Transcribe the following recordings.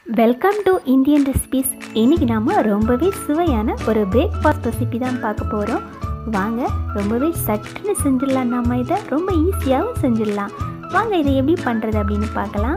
welcome to Indian recipes இன்றைக்கி நாம் ரொம்பவே சுவையான ஒரு பிரேக்ஃபாஸ்ட் ரெசிபி தான் பார்க்க போகிறோம் வாங்க ரொம்பவே சட்டுன்னு செஞ்சிடலாம் நம்ம இதை ரொம்ப ஈஸியாகவும் செஞ்சிடலாம் வாங்க இதை எப்படி பண்ணுறது அப்படின்னு பார்க்கலாம்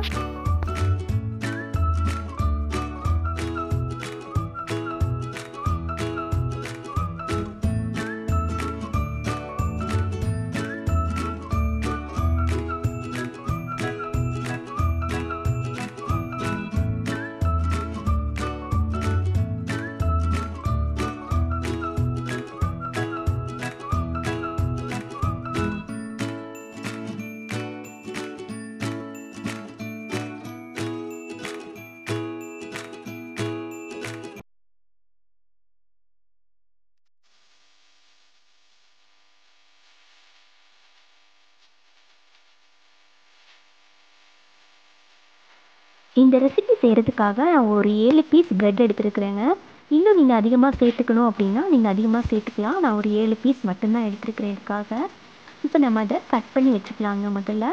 இந்த ரெசிபி செய்கிறதுக்காக நான் ஒரு ஏழு பீஸ் பிரெட் எடுத்துருக்குறேங்க இன்னும் நீங்கள் அதிகமாக சேர்த்துக்கணும் அப்படின்னா நீங்கள் அதிகமாக சேர்த்துக்கலாம் நான் ஒரு ஏழு பீஸ் மட்டும்தான் எடுத்துருக்கிறேன் இதுக்காக இப்போ நம்ம அதை கட் பண்ணி வச்சுக்கலாங்க முதல்ல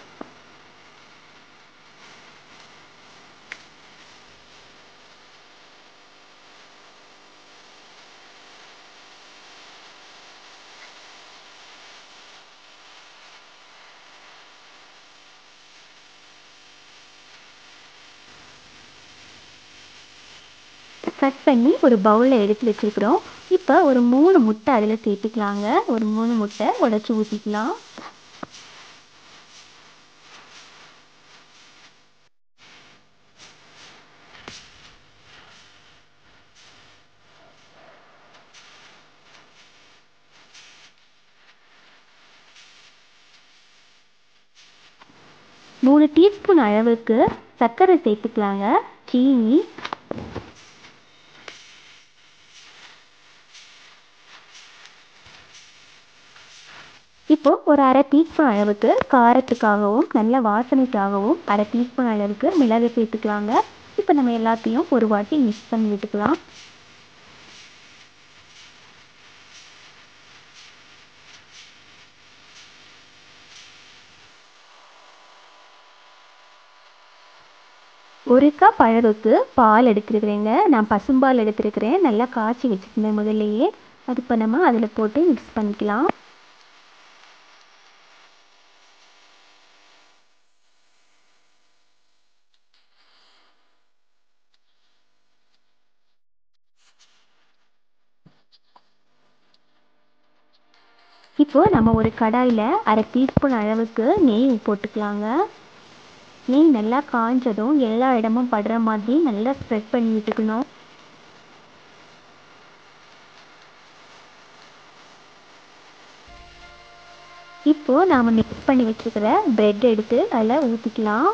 கட் பண்ணி ஒரு பவுலில் எடுத்து வச்சுருக்குறோம் இப்போ ஒரு மூணு முட்டை அதில் சேர்த்துக்கலாங்க ஒரு மூணு முட்டை உடச்சி ஊற்றிக்கலாம் மூணு டீஸ்பூன் அளவுக்கு சர்க்கரை சேர்த்துக்கலாங்க சீனி இப்போ ஒரு அரை டீஸ்பூன் அளவுக்கு காரத்துக்காகவும் நல்ல வாசனைக்காகவும் அரை டீஸ்பூன் அளவுக்கு மிளகு சேர்த்துக்கலாங்க இப்போ நம்ம எல்லாத்தையும் ஒரு வாட்டி மிக்ஸ் பண்ணி விட்டுக்கலாம் ஒரு கப் அளவுக்கு பால் எடுத்துருக்குறேங்க நான் பசும்பால் எடுத்துருக்கிறேன் நல்லா காய்ச்சி வச்சுருந்தேன் முதல்லையே அது இப்போ நம்ம அதில் போட்டு மிக்ஸ் பண்ணிக்கலாம் இப்போது நம்ம ஒரு கடாயில் அரை டீஸ்பூன் அளவுக்கு நெய் போட்டுக்கலாங்க நெய் நல்லா காஞ்சதும் எல்லா இடமும் படுற மாதிரி நல்லா ஸ்ப்ரெட் பண்ணி விட்டுக்கணும் இப்போது நாம் மிக்ஸ் பண்ணி வச்சுக்கிற ப்ரெட் எடுத்து அதில் ஊற்றிக்கலாம்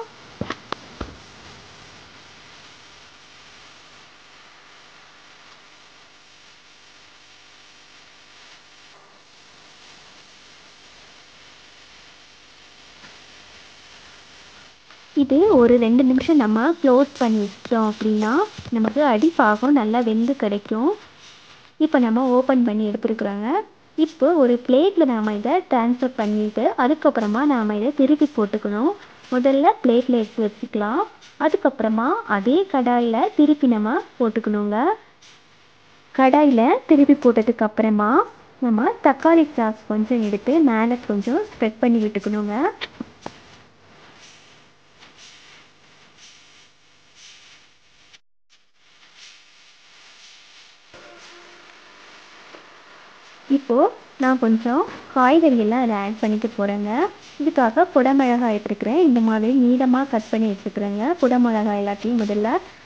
இது ஒரு ரெண்டு நிமிஷம் நம்ம க்ளோஸ் பண்ணி வச்சிட்டோம் அப்படின்னா நமக்கு அடிப்பாகம் நல்லா வெந்து கிடைக்கும் இப்போ நம்ம ஓப்பன் பண்ணி எடுத்துருக்குறோங்க இப்போ ஒரு பிளேட்டில் நாம் இதை ட்ரான்ஸ்ஃபர் பண்ணிவிட்டு அதுக்கப்புறமா நாம் இதை திருப்பி போட்டுக்கணும் முதல்ல பிளேட்டில் எடுத்து வச்சுக்கலாம் அதுக்கப்புறமா அதே கடாயில் திருப்பி நம்ம போட்டுக்கணுங்க கடாயில் திருப்பி போட்டதுக்கு அப்புறமா நம்ம தக்காளி சாஸ் கொஞ்சம் எடுத்து மேலே கொஞ்சம் ஸ்ப்ரெட் பண்ணி விட்டுக்கணுங்க இப்போது நான் கொஞ்சம் காய்கறியெல்லாம் அதை ஆட் பண்ணிட்டு போகிறேங்க இதுக்காக குடமிளகாய் எடுத்துருக்கிறேன் இந்த மாதிரி நீளமாக கட் பண்ணி வச்சுக்கிறேங்க குடமிளகாய் எல்லாத்தையும் முதல்ல